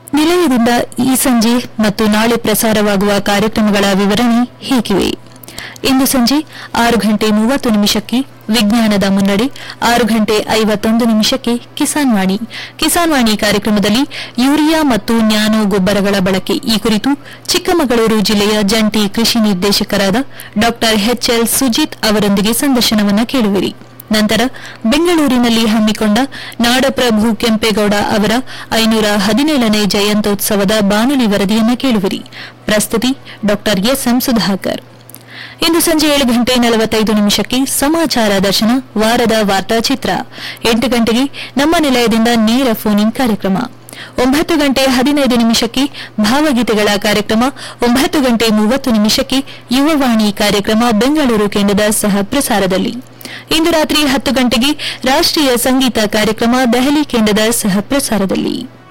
ನಿಲಯದಿಂದ ಈ ಸಂಜೆ ಮತ್ತು ನಾಳೆ ಪ್ರಸಾರವಾಗುವ ಕಾರ್ಯಕ್ರಮಗಳ ವಿವರಣೆ ಹೀಗಿವೆ ಇಂದು ಸಂಜೆ ಆರು ಗಂಟೆ ಮೂವತ್ತು ನಿಮಿಷಕ್ಕೆ ವಿಜ್ಞಾನದ ಮುನ್ನಡೆ ಆರು ಗಂಟೆ ಐವತ್ತೊಂದು ನಿಮಿಷಕ್ಕೆ ಕಿಸಾನ್ ವಾಣಿ ಕಿಸಾನ್ ವಾಣಿ ಕಾರ್ಯಕ್ರಮದಲ್ಲಿ ಯೂರಿಯಾ ಮತ್ತು ನ್ಯಾನೋ ಗೊಬ್ಬರಗಳ ಬಳಕೆ ಈ ಕುರಿತು ಚಿಕ್ಕಮಗಳೂರು ಜಿಲ್ಲೆಯ ಜಂಟಿ ಕೃಷಿ ನಿರ್ದೇಶಕರಾದ ಡಾ ಎಚ್ಎಲ್ ಸುಜಿತ್ ಅವರೊಂದಿಗೆ ಸಂದರ್ಶನವನ್ನು ಕೇಳುವಿರಿ ನಂತರ ಬೆಂಗಳೂರಿನಲ್ಲಿ ಹಮ್ಮಿಕೊಂಡ ನಾಡಪ್ರಭು ಕೆಂಪೇಗೌಡ ಅವರ ಐನೂರ ಹದಿನೇಳನೇ ಜಯಂತ್ಯೋತ್ಸವದ ಬಾನುಲಿ ವರದಿಯನ್ನು ಕೇಳುವಿರಿ ಪ್ರಸ್ತುತಿ ಡಾ ಎಸ್ಎಂ ಸುಧಾಕರ್ ಇಂದು ಸಂಜೆ ಏಳು ಗಂಟೆ ನಲವತ್ತೈದು ನಿಮಿಷಕ್ಕೆ ಸಮಾಚಾರ ದರ್ಶನ ವಾರದ ವಾರ್ತಾಚಿತ್ರ ಎಂಟು ಗಂಟೆಗೆ ನಮ್ಮ ನಿಲಯದಿಂದ ನೇರ ಫೋನ್ ಇನ್ ಕಾರ್ಯಕ್ರಮ ಒಂಬತ್ತು ಗಂಟೆ ಹದಿನೈದು ನಿಮಿಷಕ್ಕೆ ಭಾವಗೀತೆಗಳ ಕಾರ್ಯಕ್ರಮ ಒಂಬತ್ತು ಗಂಟೆ ಮೂವತ್ತು ನಿಮಿಷಕ್ಕೆ ಯುವವಾಣಿ ಕಾರ್ಯಕ್ರಮ ಬೆಂಗಳೂರು ಕೇಂದ್ರದ ಸಹ ಪ್ರಸಾರದಲ್ಲಿ ಇಂದು ರಾತ್ರಿ ಹತ್ತು ಗಂಟೆಗೆ ರಾಷ್ಟೀಯ ಸಂಗೀತ ಕಾರ್ಯಕ್ರಮ ದೆಹಲಿ ಕೇಂದ್ರದ ಸಹ ಪ್ರಸಾರದಲ್ಲಿ